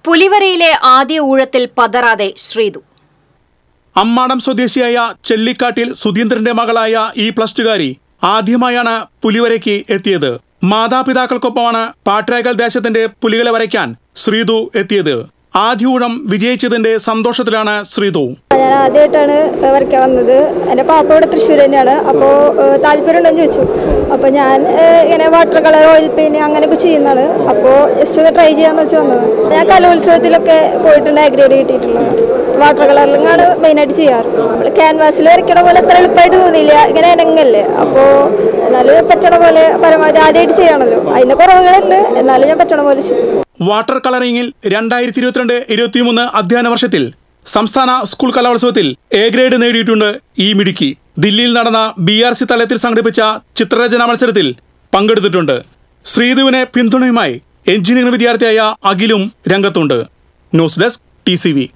പുലിവരയിലെ ആദ്യ ഊഴത്തിൽ പതറാതെ ശ്രീതു അമ്മാടം സ്വദേശിയായ ചെള്ളിക്കാട്ടിൽ സുധീന്ദ്രന്റെ മകളായ ഈ പ്ലസ് ടുകാരി ആദ്യമായാണ് പുലിവരയ്ക്ക് എത്തിയത് മാതാപിതാക്കൾക്കൊപ്പമാണ് പാട്രായ്ക്കൽ ദേശത്തിന്റെ പുലികളെ വരയ്ക്കാൻ ശ്രീതു എത്തിയത് ആദ്യ ഊഴം വിജയിച്ചതിന്റെ സന്തോഷത്തിലാണ് ശ്രീതു ഞാൻ ആദ്യമായിട്ടാണ് വരയ്ക്കാൻ വന്നത് എൻ്റെ പാപ്പ ഇവിടെ തൃശ്ശൂർ തന്നെയാണ് അപ്പോൾ താല്പര്യം ഉണ്ടെന്ന് ചോദിച്ചു അപ്പോൾ ഞാൻ ഏഹ്, ഇങ്ങനെ വാട്ടർ കളർ ഓയിൽ പെയിൻറ് അങ്ങനെയൊക്കെ ചെയ്യുന്നതാണ് അപ്പോൾ ജസ്റ്റ് ഒന്ന് ട്രൈ ചെയ്യാമെന്ന് വെച്ച് വന്നത് ഞാൻ കലോത്സവത്തിലൊക്കെ പോയിട്ടുണ്ട് ഗ്രേഡ് കിട്ടിയിട്ടുള്ളത് വാട്ടർ കളറിലാണ് മെയിനായിട്ട് ചെയ്യാറ് നമ്മൾ ക്യാൻവാസിൽ വരയ്ക്കണ പോലെ അത്ര എളുപ്പമായിട്ട് തോന്നിയില്ല ഇങ്ങനെ ഇനങ്ങല്ലേ അപ്പോൾ എന്നാലും പറ്റണ പോലെ പരമാവധി ആദ്യമായിട്ട് ചെയ്യണമല്ലോ അതിൻ്റെ കുറവുകളുണ്ട് എന്നാലും ഞാൻ പറ്റണ പോലെ ചെയ്യും വാട്ടർ കളറിംഗിൽ രണ്ടായിരത്തി ഇരുപത്തിരണ്ട് ഇരുപത്തിമൂന്ന് അധ്യയന വർഷത്തിൽ സംസ്ഥാന സ്കൂൾ കലോത്സവത്തിൽ എ ഗ്രേഡ് നേടിയിട്ടുണ്ട് ഈ മിടുക്കി ദില്ലിയിൽ നടന്ന ബി ആർ സി തലത്തിൽ സംഘടിപ്പിച്ച ചിത്രരചനാ മത്സരത്തിൽ പങ്കെടുത്തിട്ടുണ്ട് ശ്രീധുവിനെ പിന്തുണയുമായി എഞ്ചിനീയറിംഗ് വിദ്യാർത്ഥിയായ അഖിലും രംഗത്തുണ്ട് ന്യൂസ് ഡെസ്ക് ടി